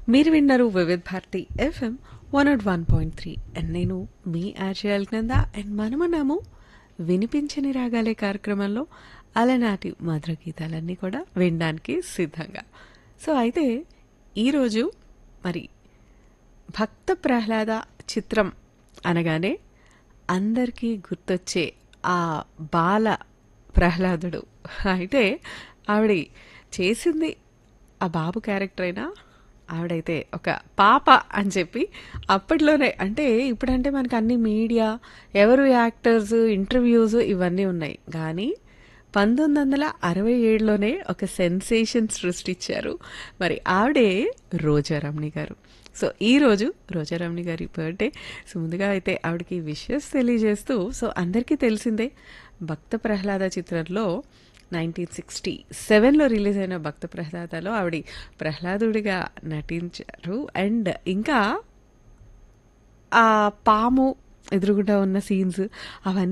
మీరు విన్నారు Vividh Bharati FM one nought one point three and నేను మీ ఆర్జేయాల్ కింద అండ్ మనమున్నాము వినిపించని రాగాలే కార్యక్రమంలో అలనాటి మధుర గీతాలన్నీ కూడా వినడానికి సిద్ధంగా సో అయితే ఈరోజు మరి భక్త ప్రహ్లాద చిత్రం అనగానే అందరికీ గుర్తొచ్చే ఆ బాల ప్రహ్లాదుడు అయితే ఆవిడ చేసింది ఆ బాబు క్యారెక్టర్ అయినా ఆవిడైతే ఒక పాప అని చెప్పి అప్పట్లోనే అంటే ఇప్పుడంటే మనకు అన్ని మీడియా ఎవరు యాక్టర్స్ ఇంటర్వ్యూస్ ఇవన్నీ ఉన్నాయి కానీ పంతొమ్మిది వందల అరవై ఏడులోనే ఒక సెన్సేషన్ సృష్టించారు మరి ఆవిడే రోజారమణి గారు సో ఈరోజు రోజారమణి గారి బర్త్డే సో ముందుగా అయితే ఆవిడకి విషెస్ తెలియజేస్తూ సో అందరికీ తెలిసిందే భక్త ప్రహ్లాద చిత్రంలో నైన్టీన్ సిక్స్టీ సెవెన్లో రిలీజ్ అయిన భక్త ప్రహ్లాదలో ఆవిడ ప్రహ్లాదుడిగా నటించారు అండ్ ఇంకా ఆ పాము ఎదురుగుండా ఉన్న సీన్స్ అవన్నీ